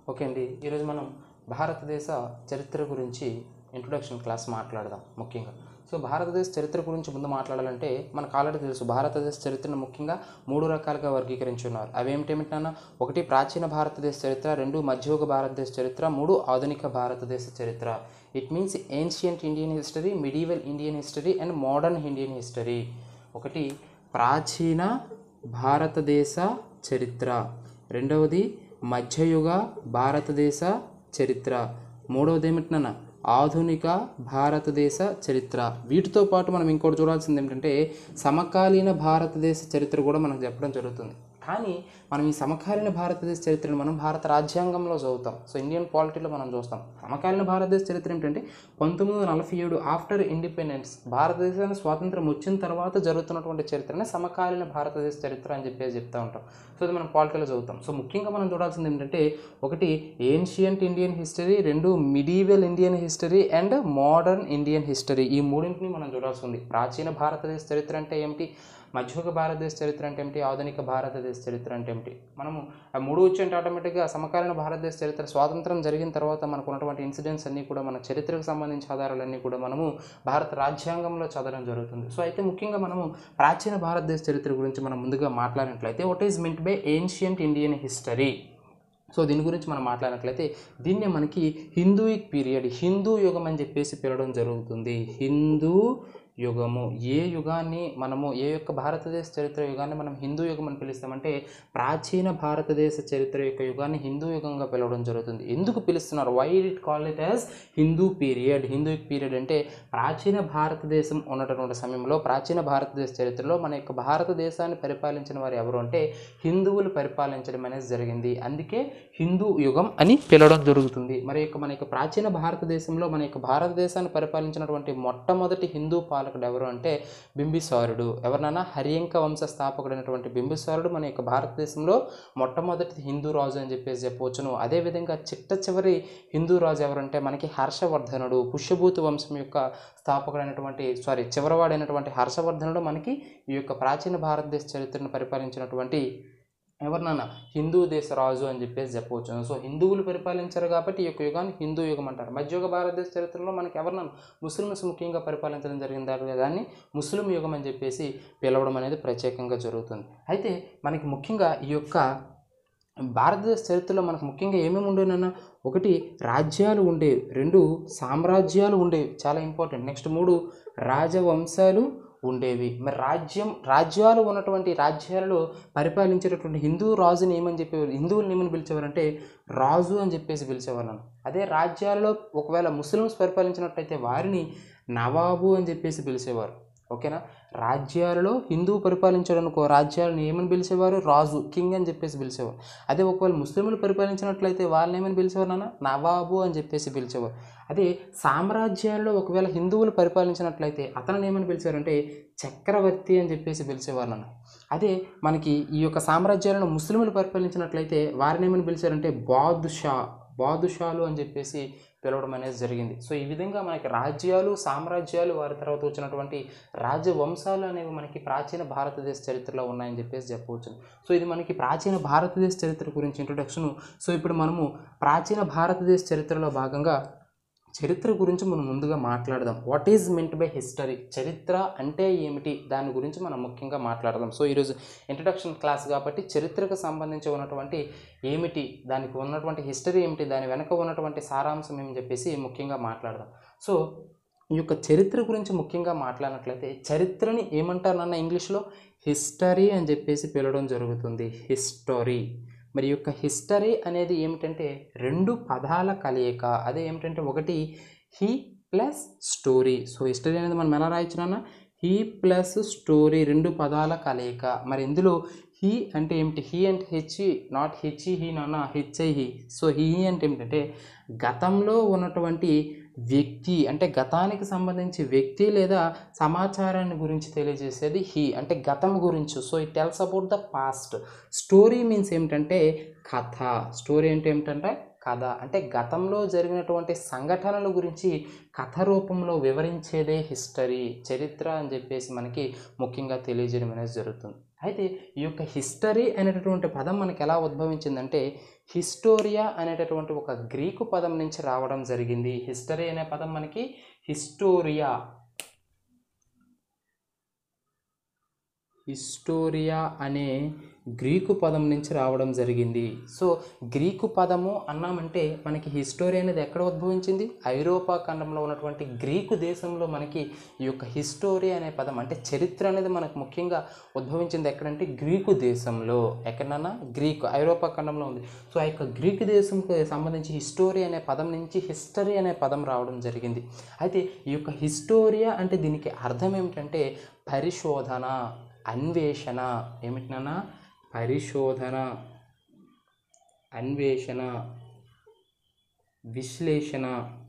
okay అండి ఈరోజు మనం భారతదేశ చరిత్ర గురించి ఇంట్రొడక్షన్ క్లాస్ మాట్లాడదాం ముఖ్యంగా సో భారతదేశ చరిత్ర గురించి ముందు మాట్లాడాలంటే మనకు ఆల్రెడీ తెలుసు భారతదేశ చరిత్రను ముఖ్యంగా మూడు రకాలుగా వర్గీకరించున్నారు అవి ఏమిటేమిటన్నా ఒకటి ప్రాచీన భారతదేశ చరిత్ర రెండు మధ్యయుగ భారతదేశ చరిత్ర మూడు ఆధునిక భారతదేశ చరిత్ర it means ancient Indian history medieval Indian history and modern Indian history ఒకటి ప్రాచీన భారతదేశ చరిత్ర రెండవది మధ్యయుగ భారతదేశ చరిత్ర మూడవది ఏమిటన్నా ఆధునిక భారతదేశ చరిత్ర వీటితో పాటు మనం ఇంకోటి చూడాల్సింది ఏమిటంటే సమకాలీన భారతదేశ చరిత్ర కూడా మనకు చెప్పడం జరుగుతుంది కానీ మనం ఈ సమకాలీన భారతదేశ చరిత్రను మనం భారత రాజ్యాంగంలో చదువుతాం సో ఇండియన్ పాలిటీలో మనం చూస్తాం సమకాలీన భారతదేశ చరిత్ర ఏమిటంటే పంతొమ్మిది వందల నలభై ఏడు ఆఫ్టర్ ఇండిపెండెన్స్ భారతదేశానికి స్వాతంత్రం వచ్చిన తర్వాత జరుగుతున్నటువంటి చరిత్రనే సమకాలీన భారతదేశ చరిత్ర అని చెప్పేసి చెప్తా ఉంటాం సో ఇది మనం పాలిటీలో చదువుతాం సో ముఖ్యంగా మనం చూడాల్సింది ఏంటంటే ఒకటి ఏన్షియంట్ ఇండియన్ హిస్టరీ రెండు medieval Indian history and modern Indian history ఈ మూడింటిని మనం చూడాల్సి ఉంది ప్రాచీన భారతదేశ చరిత్ర అంటే ఏమిటి మధ్యయుగ భారతదేశ చరిత్ర అంటే ఏమిటి ఆధునిక భారతదేశ చరిత్ర అంటే ఏమిటి మనము ఆ మూడు వచ్చి ఆటోమేటిక్గా సమకాలీన భారతదేశ చరిత్ర స్వాతంత్రం జరిగిన తర్వాత మనకు ఉన్నటువంటి ఇన్సిడెంట్స్ అన్నీ కూడా మన చరిత్రకు సంబంధించిన ఆధారాలన్నీ కూడా మనము భారత రాజ్యాంగంలో చదవడం జరుగుతుంది సో అయితే ముఖ్యంగా మనము ప్రాచీన భారతదేశ చరిత్ర గురించి మనం ముందుగా మాట్లాడినట్లయితే what is meant by ancient Indian history so దీని గురించి మనం మాట్లాడినట్లయితే దీన్నే మనకి హిందూయిక్ పీరియడ్ హిందూ యుగం అని చెప్పేసి పిలవడం జరుగుతుంది హిందూ యుగము ఏ యుగాన్ని మనము ఏ యొక్క భారతదేశ చరిత్ర యుగాన్ని మనం హిందూ యుగం అని పిలుస్తామంటే ప్రాచీన భారతదేశ చరిత్ర యొక్క యుగాన్ని హిందూ యుగంగా పిలవడం జరుగుతుంది ఎందుకు పిలుస్తున్నారు why it call it as Hindu period Hindu period అంటే ప్రాచీన భారతదేశం ఉన్నటువంటి సమయంలో ప్రాచీన భారతదేశ చరిత్రలో మన యొక్క భారతదేశాన్ని పరిపాలించిన వారు ఎవరు అంటే హిందువులు పరిపాలించడం అనేది జరిగింది అందుకే హిందూ యుగం అని పిలవడం జరుగుతుంది మరి యొక్క మన యొక్క ప్రాచీన భారతదేశంలో మన యొక్క భారతదేశాన్ని పరిపాలించినటువంటి మొట్టమొదటి హిందూ పాలకుడు ఎవరు అంటే బింబిసారుడు ఎవరినైనా హరియంక వంశ స్థాపకుడైనటువంటి బింబిసారుడు మన యొక్క భారతదేశంలో మొట్టమొదటి హిందూ రాజు అని చెప్పేసి చెప్పవచ్చును అదేవిధంగా చిట్ట చివరి హిందూ రాజు ఎవరంటే మనకి హర్షవర్ధనుడు పుష్యభూతి వంశం యొక్క స్థాపకుడైనటువంటి సారీ చివరివాడైనటువంటి హర్షవర్ధనుడు మనకి ఈ యొక్క ప్రాచీన భారతదేశ చరిత్రను పరిపాలించినటువంటి ఎవరినన్నా హిందూ దేశ రాజు అని చెప్పేసి చెప్పవచ్చు సో హిందువులు పరిపాలించారు కాబట్టి ఈ యొక్క యుగాన్ని హిందూ యుగం అంటారు మధ్యయుగ భారతదేశ చరిత్రలో మనకి ఎవరినన్నా ముస్లిమ్స్ ముఖ్యంగా పరిపాలించడం జరిగింది దాన్ని ముస్లిం యుగం అని చెప్పేసి పిలవడం అనేది ప్రత్యేకంగా జరుగుతుంది అయితే మనకి ముఖ్యంగా ఈ యొక్క భారతదేశ చరిత్రలో మనకు ముఖ్యంగా ఏమేమి ఉండేనన్నా ఒకటి రాజ్యాలు ఉండేవి రెండు సామ్రాజ్యాలు ఉండేవి చాలా ఇంపార్టెంట్ నెక్స్ట్ మూడు రాజవంశాలు ఉండేవి మరి రాజ్యం రాజ్యాలు ఉన్నటువంటి రాజ్యాలలో పరిపాలించేటటువంటి హిందూ రాజుని ఏమని చెప్పేవారు హిందువులను ఏమని పిలిచేవారంటే రాజు అని చెప్పేసి పిలిచేవారు అదే రాజ్యాలలో ఒకవేళ ముస్లిమ్స్ పరిపాలించినట్లయితే వారిని నవాబు అని చెప్పేసి పిలిచేవారు ఓకేనా రాజ్యాలలో హిందువు పరిపాలించడానికో రాజ్యాలను ఏమని పిలిచేవారు రాజు కింగ్ అని చెప్పేసి పిలిచేవారు అదే ఒకవేళ ముస్లింలు పరిపాలించినట్లయితే వాళ్ళని ఏమని పిలిచేవారు నాన్న నవాబు అని చెప్పేసి పిలిచేవారు అదే సామ్రాజ్యాల్లో ఒకవేళ హిందువులు పరిపాలించినట్లయితే అతను ఏమని పిలిచారంటే చక్రవర్తి అని చెప్పేసి పిలిచేవారు నాన్న అదే మనకి ఈ యొక్క సామ్రాజ్యాలను ముస్లింలు పరిపాలించినట్లయితే వారిని ఏమని పిలిచారంటే బాదుషా బాదుషాలు అని చెప్పేసి పిలవడం అనేది జరిగింది సో ఈ విధంగా మనకి రాజ్యాలు సామ్రాజ్యాలు వారి తర్వాత వచ్చినటువంటి రాజవంశాలు అనేవి మనకి ప్రాచీన భారతదేశ చరిత్రలో ఉన్నాయని చెప్పేసి చెప్పవచ్చు సో ఇది మనకి ప్రాచీన భారతదేశ చరిత్ర గురించి ఇంట్రొడక్షన్ సో ఇప్పుడు మనము ప్రాచీన భారతదేశ చరిత్రలో భాగంగా చరిత్ర గురించి మనం ముందుగా మాట్లాడదాం what is meant by history చరిత్ర అంటే ఏమిటి దాని గురించి మనం ముఖ్యంగా మాట్లాడదాం సో ఈరోజు ఇంట్రడక్షన్ క్లాస్ కాబట్టి చరిత్రకు సంబంధించి ఉన్నటువంటి ఏమిటి దానికి ఉన్నటువంటి హిస్టరీ ఏమిటి దాని వెనక ఉన్నటువంటి సారాంశం ఏమని చెప్పేసి ముఖ్యంగా మాట్లాడదాం సో ఈ యొక్క చరిత్ర గురించి ముఖ్యంగా మాట్లాడినట్లయితే చరిత్రని ఏమంటారన్న ఇంగ్లీష్లో హిస్టరీ అని చెప్పేసి పిలవడం జరుగుతుంది హిస్టరీ మరి యొక్క హిస్టరీ అనేది ఏమిటంటే రెండు పదాల కలయిక అదే ఏమిటంటే ఒకటి his plus story so history అనేది మనం ఎలా రాయించినా హీ ప్లస్ స్టోరీ రెండు పదాల కలయిక మరి ఇందులో హీ అంటే ఏమిటి హీ అంటే హెచ్ఈ నాట్ హెచ్ఈ హీ నాన్న హెచ్ఐ హీ సో హీ అంటే ఏమిటంటే గతంలో ఉన్నటువంటి వ్యక్తి అంటే గతానికి సంబంధించి వ్యక్తి లేదా సమాచారాన్ని గురించి తెలియజేసేది హీ అంటే గతం గురించి so it tells about the past story means ఏమిటంటే కథ స్టోరీ అంటే ఏమిటంటే కథ అంటే గతంలో జరిగినటువంటి సంఘటనల గురించి కథ రూపంలో వివరించేదే హిస్టరీ చరిత్ర అని చెప్పేసి మనకి ముఖ్యంగా తెలియజేయడం అనేది జరుగుతుంది అయితే ఈ యొక్క హిస్టరీ అనేటటువంటి పదం మనకి ఎలా ఉద్భవించిందంటే హిస్టోరియా అనేటటువంటి ఒక గ్రీకు పదం నుంచి రావడం జరిగింది హిస్టరీ అనే పదం మనకి హిస్టోరియా హిస్టోరియా అనే గ్రీకు పదం నుంచి రావడం జరిగింది సో గ్రీకు పదము అన్నామంటే మనకి హిస్టోరీ అనేది ఎక్కడ ఉద్భవించింది ఐరోపా ఖండంలో ఉన్నటువంటి గ్రీకు దేశంలో మనకి ఈ యొక్క హిస్టోరీ అనే పదం అంటే చరిత్ర అనేది మనకు ముఖ్యంగా ఉద్భవించింది ఎక్కడంటే గ్రీకు దేశంలో ఎక్కడన్నా గ్రీకు ఐరోపా ఖండంలో ఉంది సో ఆ యొక్క గ్రీకు దేశంకి సంబంధించి హిస్టోరీ అనే పదం నుంచి హిస్టరీ అనే పదం రావడం జరిగింది అయితే ఈ యొక్క హిస్టోరియా అంటే దీనికి అర్థం ఏమిటంటే పరిశోధన అన్వేషణ ఏమిటినన్నా పరిశోధన అన్వేషణ విశ్లేషణ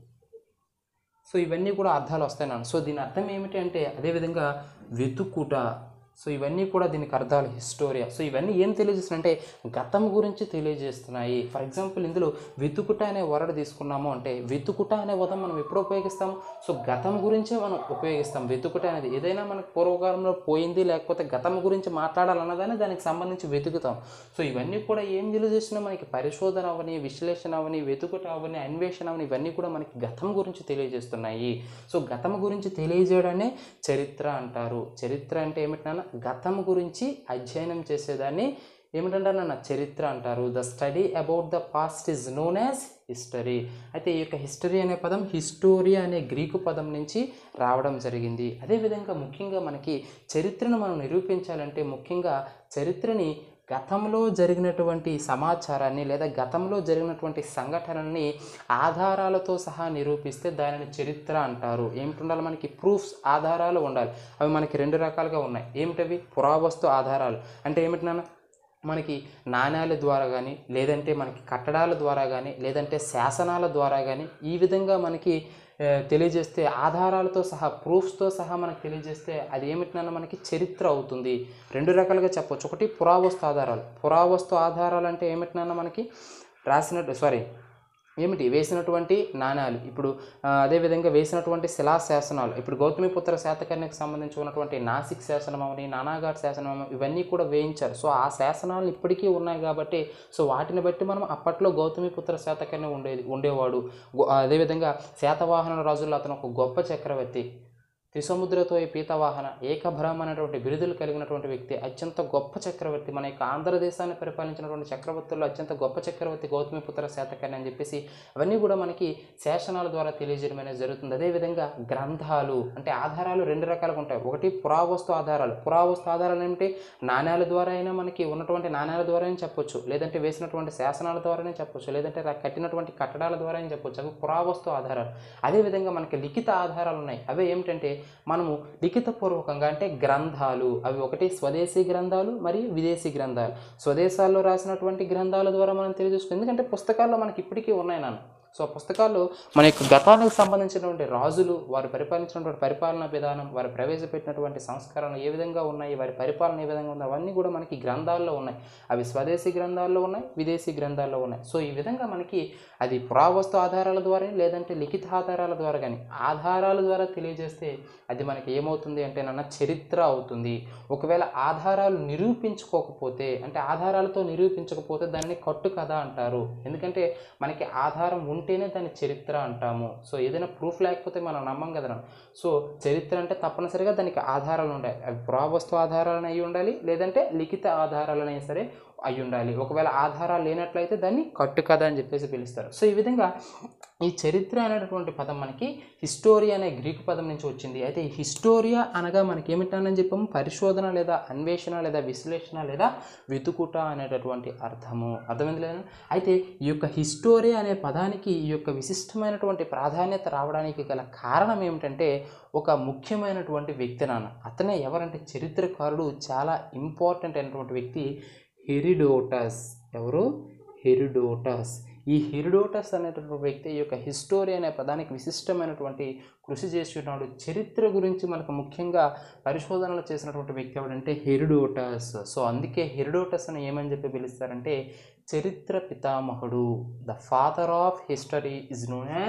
సో ఇవన్నీ కూడా అర్థాలు వస్తాయి నాన్న సో దీని అర్థం ఏమిటి అంటే అదేవిధంగా వెతుకుట సో ఇవన్నీ కూడా దీనికి అర్థాలు హిస్టోరియా సో ఇవన్నీ ఏం తెలియజేస్తున్నాయంటే గతం గురించి తెలియజేస్తున్నాయి ఫర్ ఎగ్జాంపుల్ ఇందులో వెతుకుట అనే వరడ్ తీసుకున్నాము అంటే వెతుకుట అనే పదం మనం ఎప్పుడు ఉపయోగిస్తాము సో గతం గురించే మనం ఉపయోగిస్తాం వెతుకుట అనేది ఏదైనా మనకు పూర్వకాలంలో పోయింది లేకపోతే గతం గురించి మాట్లాడాలన్నదాన్ని దానికి సంబంధించి వెతుకుతాం సో ఇవన్నీ కూడా ఏం తెలియజేస్తున్నాయి మనకి పరిశోధన అవని విశ్లేషణ అవని వెతుకుట అవని అన్వేషణ అవని ఇవన్నీ కూడా మనకి గతం గురించి తెలియజేస్తున్నాయి సో గతం గురించి తెలియజేయడాన్ని చరిత్ర అంటారు చరిత్ర అంటే ఏమిటన్నా గతం గురించి అధ్యయనం చేసేదాన్ని ఏమిటంటారు నాన్న చరిత్ర అంటారు the study about the past is known as history అయితే ఈ యొక్క హిస్టరీ అనే పదం హిస్టోరియా అనే గ్రీకు పదం నుంచి రావడం జరిగింది అదేవిధంగా ముఖ్యంగా మనకి చరిత్రను మనం నిరూపించాలంటే ముఖ్యంగా చరిత్రని గతంలో జరిగినటువంటి సమాచారాన్ని లేదా గతంలో జరిగినటువంటి సంఘటనల్ని ఆధారాలతో సహా నిరూపిస్తే దానిని చరిత్ర అంటారు ఏమిటి ఉండాలి మనకి ప్రూఫ్స్ ఆధారాలు ఉండాలి అవి మనకి రెండు రకాలుగా ఉన్నాయి ఏమిటవి పురావస్తు ఆధారాలు అంటే ఏమిటి నాన్న మనకి నాణ్యాల ద్వారా కానీ లేదంటే మనకి కట్టడాల ద్వారా కానీ లేదంటే శాసనాల ద్వారా కానీ ఈ విధంగా మనకి ఆ, తెలియజేస్తే ఆధారాలతో సహా ప్రూఫ్స్తో సహా మనకు తెలియజేస్తే అది ఏమిటినన్నా మనకి చరిత్ర అవుతుంది రెండు రకాలుగా చెప్పొచ్చు ఒకటి పురావస్తు ఆధారాలు పురావస్తు ఆధారాలు అంటే ఏమిటినన్నా మనకి రాసినట్టు సారీ ఏమిటి వేసినటువంటి నాణ్యాలు ఇప్పుడు ఆ, అదేవిధంగా వేసినటువంటి శిలా శాసనాలు ఇప్పుడు గౌతమిపుత్ర శాతకర్ణికి సంబంధించి ఉన్నటువంటి నాసిక్ శాసనం అవని నానాఘాట్ శాసనం అవని ఇవన్నీ కూడా వేయించారు సో ఆ శాసనాలు ఇప్పటికీ ఉన్నాయి కాబట్టి సో వాటిని బట్టి మనం అప్పట్లో గౌతమిపుత్ర శాతకర్ణి ఉండేది ఉండేవాడు గో- అదేవిధంగా శాతవాహన రాజుల్లో అతను ఒక గొప్ప చక్రవర్తి త్రిసముద్రతో ఈ పీతవాహన ఏకభ్రమ అనేటువంటి బిరుదులు కలిగినటువంటి వ్యక్తి అత్యంత గొప్ప చక్రవర్తి మన యొక్క ఆంధ్రదేశాన్ని పరిపాలించినటువంటి చక్రవర్తుల్లో అత్యంత గొప్ప చక్రవర్తి గౌతమిపుత్ర శాతకర్ణి అని చెప్పేసి అవన్నీ కూడా మనకి శాసనాల ద్వారా తెలియజేయడం అనేది జరుగుతుంది అదేవిధంగా గ్రంథాలు అంటే ఆధారాలు రెండు రకాలుగా ఉంటాయి ఒకటి పురావస్తు ఆధారాలు పురావస్తు ఆధారాలు ఏమిటి నాణ్యాల ద్వారా అయినా మనకి ఉన్నటువంటి నాణ్యాల ద్వారా అయినా చెప్పొచ్చు లేదంటే వేసినటువంటి శాసనాల ద్వారానే చెప్పొచ్చు లేదంటే రా- కట్టినటువంటి కట్టడాల ద్వారా అయినా చెప్పొచ్చు అవి పురావస్తు ఆధారాలు అదేవిధంగా మనకి లిఖిత ఆధారాలు ఉన్నాయి అవి ఏమిటంటే మనము లిఖితపూర్వకంగా అంటే గ్రంథాలు అవి ఒకటి స్వదేశీ గ్రంథాలు మరియు విదేశీ గ్రంథాలు స్వదేశాల్లో రాసినటువంటి గ్రంథాల ద్వారా మనం తెలియజేసుకుంటాం ఎందుకంటే పుస్తకాల్లో మనకి ఇప్పటికీ ఉన్నాయి నాన్న సో ఆ పుస్తకాల్లో మన యొక్క గతానికి సంబంధించినటువంటి రాజులు వారు పరిపాలించినటువంటి పరిపాలనా విధానం వారు ప్రవేశపెట్టినటువంటి సంస్కరణలు ఏ విధంగా ఉన్నాయి వారి పరిపాలన ఏ విధంగా ఉంది అవన్నీ కూడా మనకి గ్రంథాల్లో ఉన్నాయి అవి స్వదేశీ గ్రంథాల్లో ఉన్నాయి విదేశీ గ్రంథాల్లో ఉన్నాయి సో ఈ విధంగా మనకి అది పురావస్తు ఆధారాల ద్వారా లేదంటే లిఖిత ఆధారాల ద్వారా కానీ ఆధారాల ద్వారా తెలియజేస్తే అది మనకి ఏమవుతుంది అంటే నాన్న చరిత్ర అవుతుంది ఒకవేళ ఆధారాలు నిరూపించుకోకపోతే అంటే ఆధారాలతో నిరూపించకపోతే దాన్ని కట్టు కథ అంటారు ఎందుకంటే మనకి ఆధారం ఉంటేనే దాన్ని చరిత్ర అంటాము సో ఏదైనా ప్రూఫ్ లేకపోతే మనం నమ్మం కదా సో చరిత్ర అంటే తప్పనిసరిగా దానికి ఆధారాలు ఉండాలి అవి పురావస్తు ఆధారాలను అయి ఉండాలి లేదంటే లిఖిత ఆధారాలనైనా సరే అయి ఉండాలి ఒకవేళ ఆధారాలు లేనట్లయితే దాన్ని కట్టు కథ అని చెప్పేసి పిలుస్తారు సో ఈ విధంగా ఈ చరిత్ర అనేటటువంటి పదం మనకి హిస్టోరియా అనే గ్రీకు పదం నుంచి వచ్చింది అయితే ఈ హిస్టోరియా అనగా మనకి ఏమిటని చెప్పాము పరిశోధన లేదా అన్వేషణ లేదా విశ్లేషణ లేదా వెతుకుట అనేటటువంటి అర్థము అర్థమైంది లేదా అయితే ఈ యొక్క హిస్టోరియా అనే పదానికి ఈ యొక్క విశిష్టమైనటువంటి ప్రాధాన్యత రావడానికి గల కారణం ఏమిటంటే ఒక ముఖ్యమైనటువంటి వ్యక్తి నాన్న అతనే ఎవరంటే చరిత్రకారుడు చాలా ఇంపార్టెంట్ అయినటువంటి వ్యక్తి హెరిడోటస్ ఎవరు హెరిడోటస్ ఈ హెరిడోటస్ అనేటటువంటి వ్యక్తి ఈ యొక్క హిస్టోరీ అనే పదానికి విశిష్టమైనటువంటి కృషి చేసి ఉన్నాడు చరిత్ర గురించి మనకు ముఖ్యంగా పరిశోధనలు చేసినటువంటి వ్యక్తి ఎవడంటే హెరిడోటస్ సో అందుకే హెరిడోటస్ అని ఏమని చెప్పి పిలుస్తారంటే చరిత్ర పితామహుడు the father of history is known as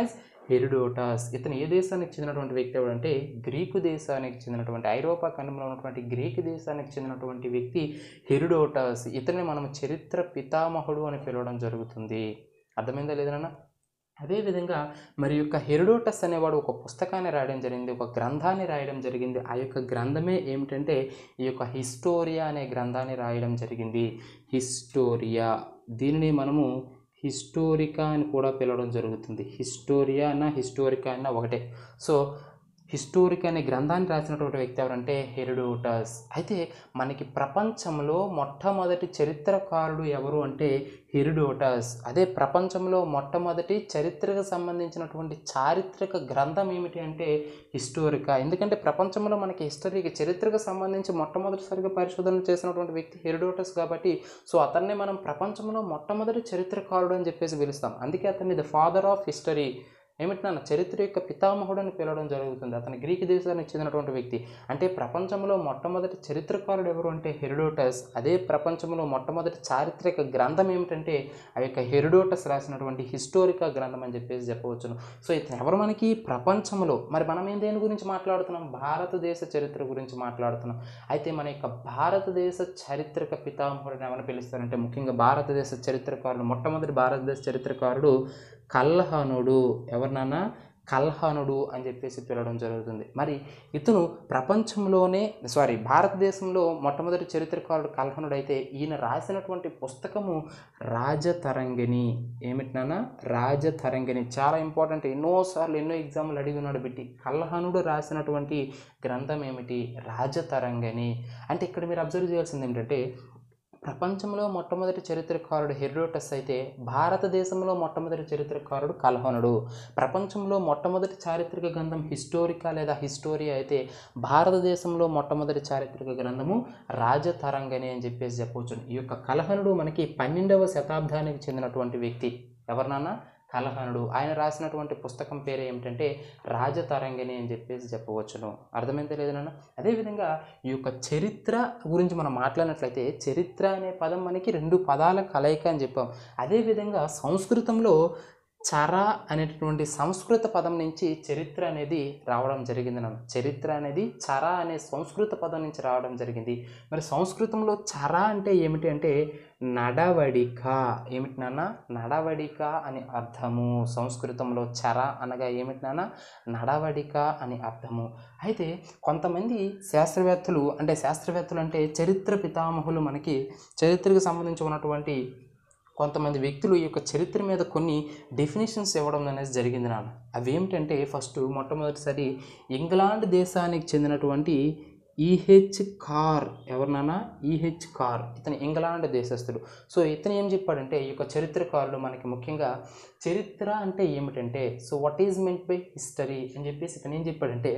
Herodotus ఇతను ఏ దేశానికి చెందినటువంటి వ్యక్తి ఎవడంటే గ్రీకు దేశానికి చెందినటువంటి ఐరోపా ఖండంలో ఉన్నటువంటి గ్రీకు దేశానికి చెందినటువంటి వ్యక్తి హెరిడోటాస్ ఇతన్ని మనం చరిత్ర పితామహుడు అని పిలవడం జరుగుతుంది అర్థమైందా లేదన్నా అదేవిధంగా మరి యొక్క హెరిడోటస్ అనేవాడు ఒక పుస్తకాన్ని రాయడం జరిగింది ఒక గ్రంథాన్ని రాయడం జరిగింది ఆ యొక్క గ్రంథమే ఏమిటంటే ఈ యొక్క హిస్టోరియా అనే గ్రంథాన్ని రాయడం జరిగింది హిస్టోరియా దీనిని మనము హిస్టోరికా అని కూడా పిలవడం జరుగుతుంది హిస్టోరియా అన్న హిస్టోరికా అన్న ఒకటే సో హిస్టోరిక్ అనే గ్రంథాన్ని రాసినటువంటి వ్యక్తి ఎవరంటే హెరిడోటస్ అయితే మనకి ప్రపంచంలో మొట్టమొదటి చరిత్రకారుడు ఎవరు అంటే హెరిడోటస్ అదే ప్రపంచంలో మొట్టమొదటి చరిత్రకు సంబంధించినటువంటి చారిత్రక గ్రంథం ఏమిటి అంటే హిస్టోరికా ఎందుకంటే ప్రపంచంలో మనకి హిస్టరీకి చరిత్రకు సంబంధించి మొట్టమొదటిసారిగా పరిశోధనలు చేసినటువంటి వ్యక్తి హెరిడోటస్ కాబట్టి సో అతన్ని మనం ప్రపంచంలో మొట్టమొదటి చరిత్రకారుడు అని చెప్పేసి పిలుస్తాం అందుకే అతన్ని ద ఫాదర్ ఆఫ్ హిస్టరీ ఏమిటి నాన్న చరిత్ర యొక్క పితామహుడు అని పిలవడం జరుగుతుంది అతను గ్రీక్ దేశానికి చెందినటువంటి వ్యక్తి అంటే ప్రపంచంలో మొట్టమొదటి చరిత్రకారుడు ఎవరు అంటే హెరిడోటస్ అదే ప్రపంచంలో మొట్టమొదటి చారిత్రక గ్రంథం ఏమిటంటే ఆ యొక్క హెరిడోటస్ రాసినటువంటి హిస్టోరికా గ్రంథం అని చెప్పేసి చెప్పవచ్చును సో ఇతను ఎవరు మనకి ప్రపంచంలో మరి మనం ఏం దేని గురించి మాట్లాడుతున్నాం భారతదేశ చరిత్ర గురించి మాట్లాడుతున్నాం అయితే మన యొక్క భారతదేశ చారిత్రక పితామహుడిని ఎవరిని పిలుస్తారంటే ముఖ్యంగా భారతదేశ చరిత్రకారుడు మొట్టమొదటి భారతదేశ చరిత్రకారుడు కల్హనుడు ఎవరినన్నా కల్హనుడు అని చెప్పేసి పిలవడం జరుగుతుంది మరి ఇతను ప్రపంచంలోనే సారీ భారతదేశంలో మొట్టమొదటి చరిత్రకారుడు కల్హనుడు అయితే ఈయన రాసినటువంటి పుస్తకము రాజతరంగిణి ఏమిటినా రాజతరంగిణి చాలా ఇంపార్టెంట్ ఎన్నోసార్లు ఎన్నో ఎగ్జామ్లు అడిగి ఉన్నాడు పెట్టి కల్హనుడు రాసినటువంటి గ్రంథం ఏమిటి రాజతరంగిణి అంటే ఇక్కడ మీరు అబ్జర్వ్ చేయాల్సింది ఏంటంటే ప్రపంచంలో మొట్టమొదటి చరిత్రకారుడు హెరోటస్ అయితే భారతదేశంలో మొట్టమొదటి చరిత్రకారుడు కల్హనుడు ప్రపంచంలో మొట్టమొదటి చారిత్రక గ్రంథం హిస్టోరికా లేదా హిస్టోరియా అయితే భారతదేశంలో మొట్టమొదటి చారిత్రక గ్రంథము రాజతరంగని అని చెప్పేసి చెప్పవచ్చు ఈ యొక్క కల్హనుడు మనకి పన్నెండవ శతాబ్దానికి చెందినటువంటి వ్యక్తి ఎవరినన్నా కలహనుడు ఆయన రాసినటువంటి పుస్తకం పేరు ఏమిటంటే రాజతరంగిణి అని చెప్పేసి చెప్పవచ్చును అర్థమైందే లేదు నాన్న అదేవిధంగా ఈ యొక్క చరిత్ర గురించి మనం మాట్లాడినట్లయితే చరిత్ర అనే పదం మనకి రెండు పదాల కలయిక అని చెప్పాం అదేవిధంగా సంస్కృతంలో చర అనేటటువంటి సంస్కృత పదం నుంచి చరిత్ర అనేది రావడం జరిగింది నాన్న చరిత్ర అనేది చర అనే సంస్కృత పదం నుంచి రావడం జరిగింది మరి సంస్కృతంలో చర అంటే ఏమిటి అంటే నడవడిక ఏమిటి నాన్న నడవడిక అని అర్థము సంస్కృతంలో చర అనగా ఏమిటి నాన్న నడవడిక అని అర్థము అయితే కొంతమంది శాస్త్రవేత్తలు అంటే శాస్త్రవేత్తలు అంటే చరిత్ర పితామహులు మనకి చరిత్రకు సంబంధించి ఉన్నటువంటి కొంతమంది వ్యక్తులు ఈ యొక్క చరిత్ర మీద కొన్ని డెఫినేషన్స్ ఇవ్వడం అనేది జరిగింది నాన్న అవి ఏమిటంటే ఫస్ట్ మొట్టమొదటిసారి ఇంగ్లాండ్ దేశానికి చెందినటువంటి ఈహెచ్ కార్ ఎవరినన్నా ఈహెచ్ కార్ ఇతను ఇంగ్లాండ్ దేశస్థుడు సో ఇతను ఏం చెప్పాడంటే ఈ యొక్క చరిత్రకారుడు మనకి ముఖ్యంగా చరిత్ర అంటే ఏమిటంటే so what is meant by history అని చెప్పేసి ఇతను ఏం చెప్పాడంటే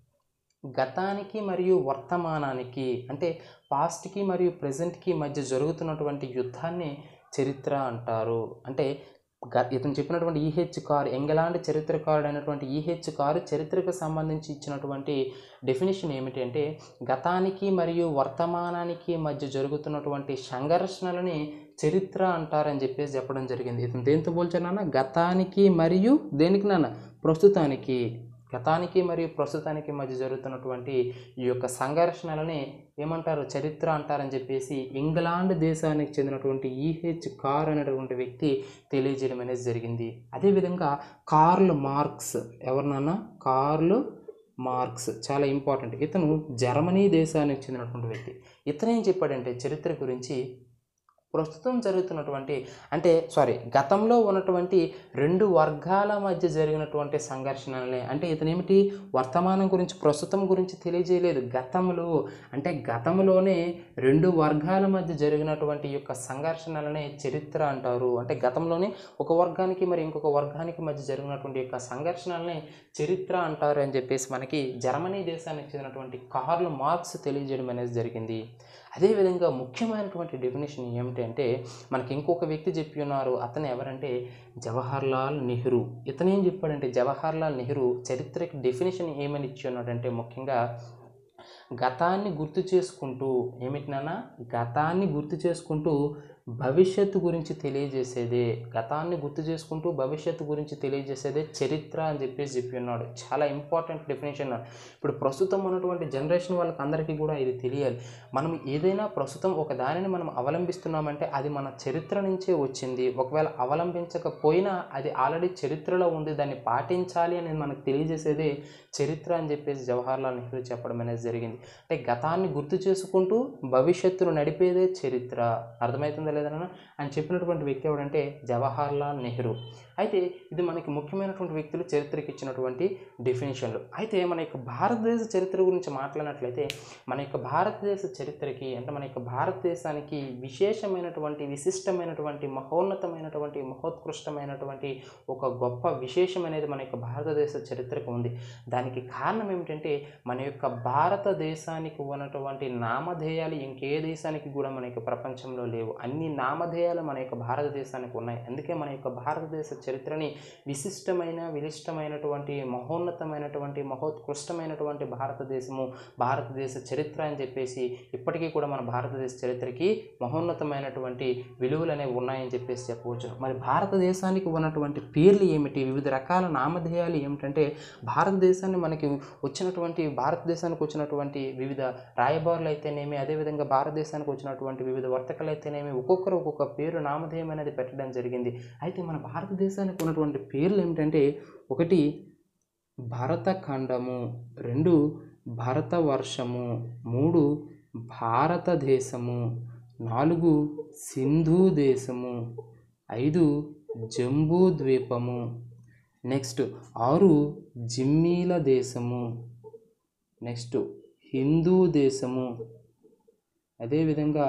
గతానికి మరియు వర్తమానానికి అంటే పాస్ట్కి మరియు ప్రజెంట్కి మధ్య జరుగుతున్నటువంటి యుద్ధాన్ని చరిత్ర అంటారు అంటే గ ఇతను చెప్పినటువంటి ఈహెచ్ కార్ ఇంగ్లాండ్ చరిత్రకారుడు అయినటువంటి ఈహెచ్ కారు చరిత్రకు సంబంధించి ఇచ్చినటువంటి డెఫినేషన్ ఏమిటి అంటే గతానికి మరియు వర్తమానానికి మధ్య జరుగుతున్నటువంటి సంఘర్షణలని చరిత్ర అంటారని చెప్పేసి చెప్పడం జరిగింది ఇతను దేంతో పోల్చానన్న గతానికి మరియు దేనికి నాన్న ప్రస్తుతానికి గతానికి మరియు ప్రస్తుతానికి మధ్య జరుగుతున్నటువంటి ఈ యొక్క సంఘర్షణలని ఏమంటారు చరిత్ర అంటారని చెప్పేసి ఇంగ్లాండ్ దేశానికి చెందినటువంటి ఈహెచ్ కార్ అనేటువంటి వ్యక్తి తెలియజేయడం అనేది జరిగింది అదేవిధంగా కార్ల్ మార్క్స్ ఎవరినన్నా కార్ల్ మార్క్స్ చాలా ఇంపార్టెంట్ ఇతను జర్మనీ దేశానికి చెందినటువంటి వ్యక్తి ఇతను ఏం చెప్పాడంటే చరిత్ర గురించి ప్రస్తుతం జరుగుతున్నటువంటి అంటే సారీ గతంలో ఉన్నటువంటి రెండు వర్గాల మధ్య జరిగినటువంటి సంఘర్షణలనే అంటే ఇతను ఏమిటి వర్తమానం గురించి ప్రస్తుతం గురించి తెలియజేయలేదు గతంలో అంటే గతంలోనే రెండు వర్గాల మధ్య జరిగినటువంటి యొక్క సంఘర్షణలనే చరిత్ర అంటారు అంటే గతంలోనే ఒక వర్గానికి మరి ఇంకొక వర్గానికి మధ్య జరిగినటువంటి యొక్క సంఘర్షణలనే చరిత్ర అంటారు అని చెప్పేసి మనకి జర్మనీ దేశానికి చెందినటువంటి కార్ల్ మార్క్స్ తెలియజేయడం అనేది జరిగింది అదేవిధంగా ముఖ్యమైనటువంటి డెఫినేషన్ ఏమిటి అంటే మనకి ఇంకొక వ్యక్తి చెప్పి ఉన్నారు అతను ఎవరంటే జవహర్లాల్ నెహ్రూ ఇతను ఏం చెప్పాడంటే జవహర్లాల్ నెహ్రూ చరిత్రకి డెఫినేషన్ ఏమని ఇచ్చి ఉన్నాడంటే ముఖ్యంగా గతాన్ని గుర్తు చేసుకుంటూ ఏమిటి నాన్న గతాన్ని గుర్తు చేసుకుంటూ భవిష్యత్తు గురించి తెలియజేసేదే గతాన్ని గుర్తు చేసుకుంటూ భవిష్యత్తు గురించి తెలియజేసేదే చరిత్ర అని చెప్పేసి చెప్పి ఉన్నాడు చాలా ఇంపార్టెంట్ డెఫినేషన్ ఇప్పుడు ప్రస్తుతం ఉన్నటువంటి జనరేషన్ వాళ్ళకి అందరికీ కూడా ఇది తెలియాలి మనం ఏదైనా ప్రస్తుతం ఒక దానిని మనం అవలంబిస్తున్నామంటే అది మన చరిత్ర నుంచే వచ్చింది ఒకవేళ అవలంబించకపోయినా అది ఆల్రెడీ చరిత్రలో ఉంది దాన్ని పాటించాలి అనేది మనకు తెలియజేసేదే చరిత్ర అని చెప్పేసి జవహర్లాల్ నెహ్రూ చెప్పడం అనేది జరిగింది అంటే గతాన్ని గుర్తు చేసుకుంటూ భవిష్యత్తును నడిపేదే చరిత్ర అర్థమవుతుందా లేదన్నా ఆయన చెప్పినటువంటి వ్యక్తి ఎవడంటే జవహర్లాల్ నెహ్రూ అయితే ఇది మనకి ముఖ్యమైనటువంటి వ్యక్తులు చరిత్రకి ఇచ్చినటువంటి డెఫినేషన్లు అయితే మన యొక్క భారతదేశ చరిత్ర గురించి మాట్లాడినట్లయితే మన యొక్క భారతదేశ చరిత్రకి అంటే మన యొక్క భారతదేశానికి విశేషమైనటువంటి విశిష్టమైనటువంటి మహోన్నతమైనటువంటి మహోత్కృష్టమైనటువంటి ఒక గొప్ప విశేషం అనేది మన యొక్క భారతదేశ చరిత్రకు ఉంది దానికి కారణం ఏమిటంటే మన యొక్క భారతదేశానికి ఉన్నటువంటి నామధేయాలు ఇంకే దేశానికి కూడా మన యొక్క ప్రపంచంలో లేవు అన్ని నామధేయాలు మన యొక్క భారతదేశానికి ఉన్నాయి అందుకే మన యొక్క భారతదేశ చరిత్రని విశిష్టమైన విశిష్టమైనటువంటి మహోన్నతమైనటువంటి మహోత్కృష్టమైనటువంటి భారతదేశము భారతదేశ చరిత్ర అని చెప్పేసి ఇప్పటికీ కూడా మన భారతదేశ చరిత్రకి మహోన్నతమైనటువంటి విలువలు అనేవి ఉన్నాయని చెప్పేసి చెప్పవచ్చు మరి భారతదేశానికి ఉన్నటువంటి పేర్లు ఏమిటి వివిధ రకాల నామధేయాలు ఏమిటంటే భారతదేశాన్ని మనకి వచ్చినటువంటి భారతదేశానికి వచ్చినటువంటి వివిధ రాయబారులు అయితేనేమి అదేవిధంగా భారతదేశానికి వచ్చినటువంటి వివిధ వర్తకలు అయితేనేమి ఒక్కొక్కరు ఒక్కొక్క పేరు నామధేయం అనేది పెట్టడం జరిగింది అయితే మన భారతదేశానికి ఉన్నటువంటి పేర్లు ఏమిటంటే ఒకటి భరతఖండము రెండు భరతవర్షము మూడు భారతదేశము నాలుగు సింధు దేశము ఐదు జంబూ ద్వీపము నెక్స్ట్ ఆరు జిమ్మీల దేశము నెక్స్ట్ హిందూ దేశము అదేవిధంగా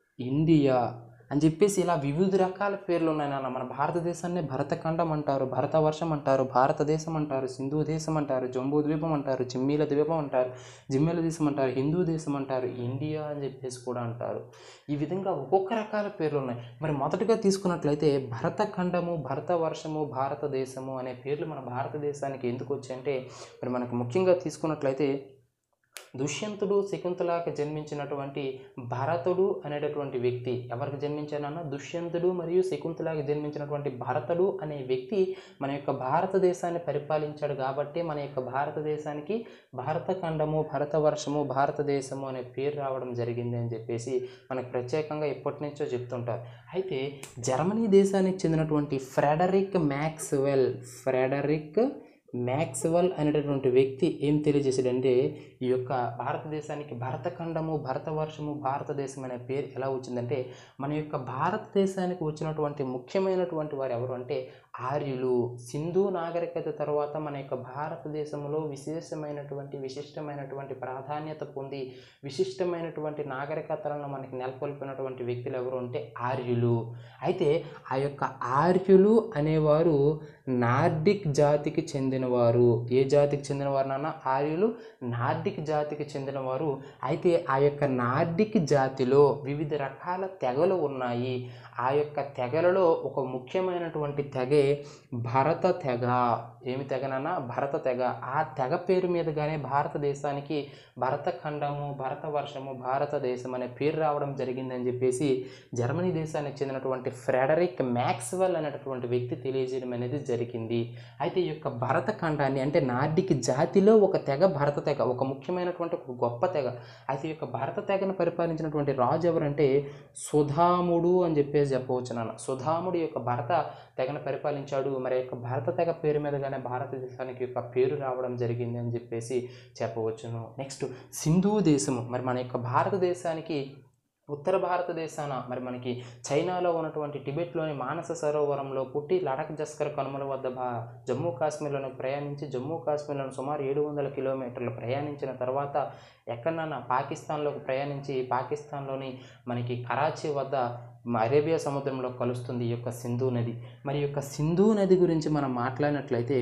ఇండియా అని చెప్పేసి ఇలా వివిధ రకాల పేర్లు ఉన్నాయి నాన్న మన భారతదేశాన్ని భరతఖండం అంటారు భరతవర్షం అంటారు భారతదేశం అంటారు సింధు దేశం అంటారు జంబూ ద్వీపం అంటారు జిమ్మీల ద్వీపం అంటారు జిమ్మీల దేశం అంటారు హిందూ దేశం అంటారు ఇండియా అని చెప్పేసి కూడా అంటారు ఈ విధంగా ఒక్కొక్క రకాల పేర్లు ఉన్నాయి మరి మొదటగా తీసుకున్నట్లయితే భరతఖండము భరతవర్షము భారతదేశము అనే పేర్లు మన భారతదేశానికి ఎందుకు వచ్చాయంటే మరి మనకు ముఖ్యంగా తీసుకున్నట్లయితే దుష్యంతుడు శకుంతలాకి జన్మించినటువంటి భరతుడు అనేటటువంటి వ్యక్తి ఎవరికి జన్మించానన్న దుష్యంతుడు మరియు శకుంతలాకి జన్మించినటువంటి భరతుడు అనే వ్యక్తి మన యొక్క భారతదేశాన్ని పరిపాలించాడు కాబట్టి మన యొక్క భారతదేశానికి భారతఖండము భరతవర్షము భారతదేశము అనే పేరు రావడం జరిగింది అని చెప్పేసి మనకు ప్రత్యేకంగా ఎప్పటి నుంచో చెప్తుంటారు అయితే జర్మనీ దేశానికి చెందినటువంటి ఫ్రెడరిక్ మ్యాక్స్వెల్ ఫ్రెడరిక్ మ్యాక్స్వెల్ అనేటటువంటి వ్యక్తి ఏం తెలియజేశాడంటే ఈ యొక్క భారతదేశానికి భరతఖండము భరతవర్షము భారతదేశం అనే పేరు ఎలా వచ్చిందంటే మన యొక్క భారతదేశానికి వచ్చినటువంటి ముఖ్యమైనటువంటి వారు ఎవరు అంటే ఆర్యులు సింధు నాగరికత తర్వాత మన యొక్క భారతదేశంలో విశేషమైనటువంటి విశిష్టమైనటువంటి ప్రాధాన్యత పొంది విశిష్టమైనటువంటి నాగరికతలను మనకి నెలకొల్పినటువంటి వ్యక్తులు ఎవరు అంటే ఆర్యులు అయితే ఆ యొక్క ఆర్యులు అనేవారు నార్డిక్ జాతికి చెందినవారు ఏ జాతికి చెందినవారు నాన్న ఆర్యులు నార్డిక్ జాతికి చెందినవారు అయితే ఆ యొక్క నార్డిక్ జాతిలో వివిధ రకాల తెగలు ఉన్నాయి ఆ యొక్క తెగలలో ఒక ముఖ్యమైనటువంటి తెగే భరత తెగ ఏమి తెగనన్నా భరత తెగ ఆ తెగ పేరు మీదుగానే భారతదేశానికి భరతఖండము భరతవర్షము భారతదేశం అనే పేరు రావడం జరిగిందని చెప్పేసి జర్మనీ దేశానికి చెందినటువంటి ఫ్రెడరిక్ మ్యాక్స్వెల్ అనేటటువంటి వ్యక్తి తెలియజేయడం అనేది జరిగింది అయితే ఈ యొక్క భరతఖండాన్ని అంటే నార్డిక్ జాతిలో ఒక తెగ భరత తెగ ఒక ముఖ్యమైనటువంటి ఒక గొప్ప తెగ అయితే ఈ యొక్క భరత తెగను పరిపాలించినటువంటి రాజు ఎవరంటే సుధాముడు అని చెప్పేసి చెప్పవచ్చు నాన్న సుధాముడు యొక్క భరత తెగను పరిపాలించాడు మరి యొక్క భరత తెగ పేరు మీదగానే భారతదేశానికి యొక్క పేరు రావడం జరిగింది అని చెప్పేసి చెప్పవచ్చును నెక్స్ట్ సింధు దేశము మరి మన యొక్క భారతదేశానికి ఉత్తర భారతదేశాన మరి మనకి చైనాలో ఉన్నటువంటి టిబెట్లోని మానస సరోవరంలో పుట్టి లడక్ జస్కర్ కనుమల వద్ద భా జమ్మూ కాశ్మీర్లోని ప్రయాణించి జమ్మూ కాశ్మీర్లోని సుమారు ఏడు వందల కిలోమీటర్లు ప్రయాణించిన తర్వాత ఎక్కడన్నా పాకిస్తాన్లోకి ప్రయాణించి పాకిస్తాన్లోని మనకి కరాచీ వద్ద అరేబియా సముద్రంలో కలుస్తుంది ఈ యొక్క సింధు నది మరి ఈ యొక్క సింధు నది గురించి మనం మాట్లాడినట్లయితే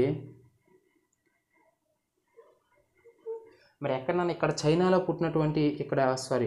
మరి ఎక్కడన్నా ఇక్కడ చైనాలో పుట్టినటువంటి ఇక్కడ సారీ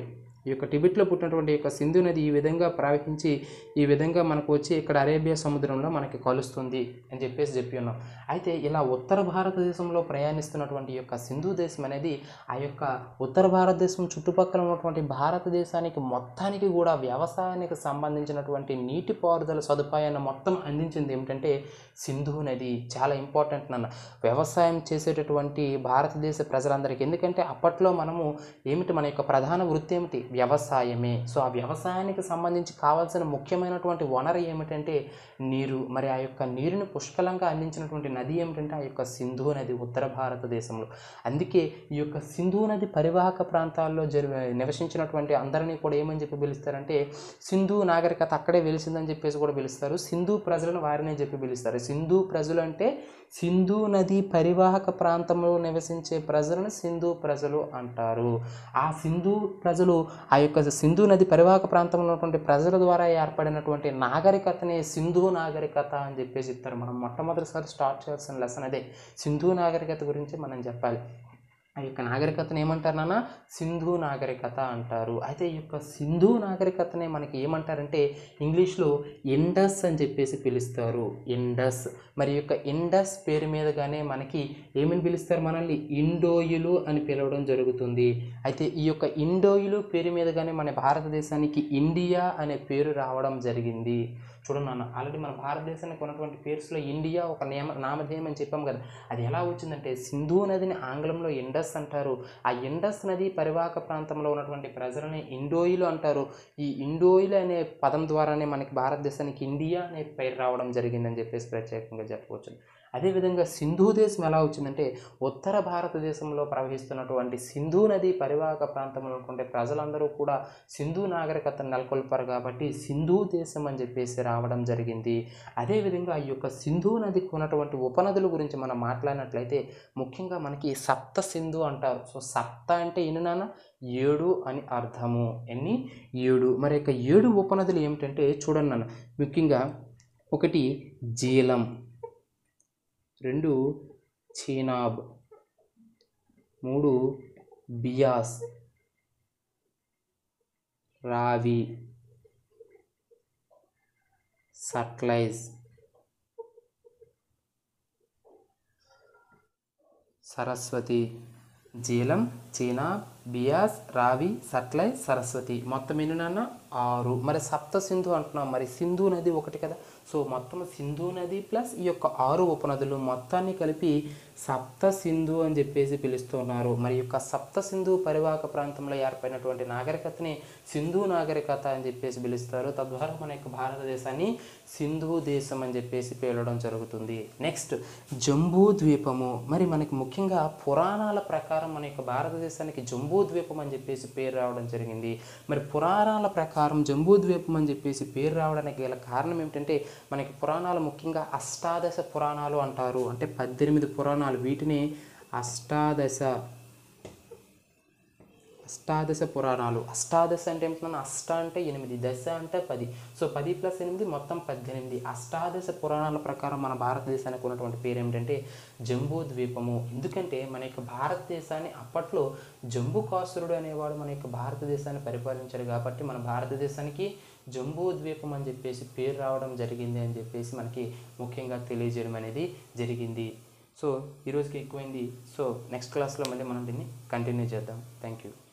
ఈ యొక్క టిబెట్లో పుట్టినటువంటి యొక్క సింధు నది ఈ విధంగా ప్రవహించి ఈ విధంగా మనకు వచ్చి ఇక్కడ అరేబియా సముద్రంలో మనకి కలుస్తుంది అని చెప్పేసి చెప్పి ఉన్నాం అయితే ఇలా ఉత్తర భారతదేశంలో ప్రయాణిస్తున్నటువంటి యొక్క సింధు దేశం అనేది ఆ యొక్క ఉత్తర భారతదేశం చుట్టుపక్కల ఉన్నటువంటి భారతదేశానికి మొత్తానికి కూడా వ్యవసాయానికి సంబంధించినటువంటి నీటిపారుదల సదుపాయాన్ని మొత్తం అందించింది ఏమిటంటే సింధు నది చాలా ఇంపార్టెంట్ నన్న వ్యవసాయం చేసేటటువంటి భారతదేశ ప్రజలందరికీ ఎందుకంటే అప్పట్లో మనము ఏమిటి మన యొక్క ప్రధాన వృత్తి ఏమిటి వ్యవసాయమే సో ఆ వ్యవసాయానికి సంబంధించి కావాల్సిన ముఖ్యమైనటువంటి వనరు ఏమిటంటే నీరు మరి ఆ యొక్క నీరుని పుష్కలంగా అందించినటువంటి నది ఏమిటంటే ఆ యొక్క సింధు నది ఉత్తర భారతదేశంలో అందుకే ఈ యొక్క సింధు నది పరివాహక ప్రాంతాల్లో జరి నివసించినటువంటి అందరినీ కూడా ఏమని చెప్పి పిలుస్తారంటే సింధు నాగరికత అక్కడే వెలిసిందని చెప్పేసి కూడా పిలుస్తారు సింధు ప్రజలను వారినే చెప్పి పిలుస్తారు సింధు ప్రజలు అంటే సింధు నది పరివాహక ప్రాంతంలో నివసించే ప్రజలను సింధు ప్రజలు అంటారు ఆ సింధు ప్రజలు ఆ యొక్క సింధు నది పరివాహక ప్రాంతంలో ఉన్నటువంటి ప్రజల ద్వారా ఏర్పడినటువంటి నాగరికతనే సింధు నాగరికత అని చెప్పేసి చెప్తారు మనం మొట్టమొదటిసారి స్టార్ట్ చేయాల్సిన లెసన్ అదే సింధు నాగరికత గురించి మనం చెప్పాలి ఆ యొక్క నాగరికతను ఏమంటారు నాన్న సింధు నాగరికత అంటారు అయితే ఈ యొక్క సింధు నాగరికతనే మనకి ఏమంటారంటే ఇంగ్లీష్లో ఇండస్ అని చెప్పేసి పిలుస్తారు ఇండస్ మరి ఈ యొక్క ఇండస్ పేరు మీదగానే మనకి ఏమని పిలుస్తారు మనల్ని ఇండోయులు అని పిలవడం జరుగుతుంది అయితే ఈ యొక్క ఇండోయులు పేరు మీదగానే మన భారతదేశానికి ఇండియా అనే పేరు రావడం జరిగింది చూడండి నాన్న ఆల్రెడీ మన భారతదేశానికి ఉన్నటువంటి పేర్స్లో ఇండియా ఒక నేమ నామధేయం అని చెప్పాం కదా అది ఎలా వచ్చిందంటే సింధు నదిని ఆంగ్లంలో ఇండస్ అంటారు ఆ ఇండస్ నది పరివాహక ప్రాంతంలో ఉన్నటువంటి ప్రజలని ఇండోయిలు అంటారు ఈ ఇండోయిలు అనే పదం ద్వారానే మనకి భారతదేశానికి ఇండియా అనే పేరు రావడం జరిగిందని చెప్పేసి ప్రత్యేకంగా చెప్పవచ్చు అదేవిధంగా సింధు దేశం ఎలా వచ్చిందంటే ఉత్తర భారతదేశంలో ప్రవహిస్తున్నటువంటి సింధు నది పరివాహక ప్రాంతంలో ఉన్నటువంటి ప్రజలందరూ కూడా సింధు నాగరికతను నెలకొల్పారు కాబట్టి సింధు దేశం అని చెప్పేసి రావడం జరిగింది అదేవిధంగా ఈ యొక్క సింధు నదికి ఉన్నటువంటి ఉపనదుల గురించి మనం మాట్లాడినట్లయితే ముఖ్యంగా మనకి సప్త సింధు అంటారు సో సప్త అంటే ఎన్ని నాన్న ఏడు అని అర్థము ఎన్ని ఏడు మరి యొక్క ఏడు ఉపనదులు ఏమిటంటే చూడండి నాన్న ముఖ్యంగా ఒకటి జీలం రెండు చీనాబ్ మూడు బియాస్ రావి సట్లైజ్ సరస్వతి జీలం చీనా బియాస్ రావి సట్లై సరస్వతి మొత్తం ఎన్ని నాన్న ఆరు మరి సప్త సింధు అంటున్నాం మరి సింధు నది ఒకటి కదా సో మొత్తం సింధు నది ప్లస్ ఈ యొక్క ఆరు ఉపనదులు మొత్తాన్ని కలిపి సప్త సింధు అని చెప్పేసి పిలుస్తున్నారు మరి ఈ యొక్క సప్త సింధు పరివాహక ప్రాంతంలో ఏర్పడినటువంటి నాగరికతని సింధు నాగరికత అని చెప్పేసి పిలుస్తారు తద్వారా మన యొక్క భారతదేశాన్ని సింధు దేశం అని చెప్పేసి పేలడం జరుగుతుంది నెక్స్ట్ జంబూ ద్వీపము మరి మనకి ముఖ్యంగా పురాణాల ప్రకారం మన యొక్క భారతదేశానికి జంబూ ద్వీపం అని చెప్పేసి పేరు రావడం జరిగింది మరి పురాణాల ప్రకారం జంబూ ద్వీపం అని చెప్పేసి పేరు రావడానికి గల కారణం ఏమిటంటే మనకి పురాణాలు ముఖ్యంగా అష్టాదశ పురాణాలు అంటారు అంటే పద్దెనిమిది పురాణాలు వీటిని అష్టాదశ అష్టాదశ పురాణాలు అష్టాదశ అంటే ఏమిటన్నా అష్ట అంటే ఎనిమిది దశ అంటే పది సో పది ప్లస్ ఎనిమిది మొత్తం పద్దెనిమిది అష్టాదశ పురాణాల ప్రకారం మన భారతదేశానికి ఉన్నటువంటి పేరు ఏమిటంటే జంబూ ద్వీపము ఎందుకంటే మన యొక్క భారతదేశాన్ని అప్పట్లో జంబూ కాసురుడు అనేవాడు మన యొక్క భారతదేశాన్ని పరిపాలించాడు కాబట్టి మన భారతదేశానికి జంబూ ద్వీపం అని చెప్పేసి పేరు రావడం జరిగింది అని చెప్పేసి మనకి ముఖ్యంగా తెలియజేయడం అనేది జరిగింది సో ఈరోజుకి ఎక్కువైంది సో నెక్స్ట్ క్లాస్లో మళ్ళీ మనం దీన్ని కంటిన్యూ చేద్దాం థ్యాంక్ యూ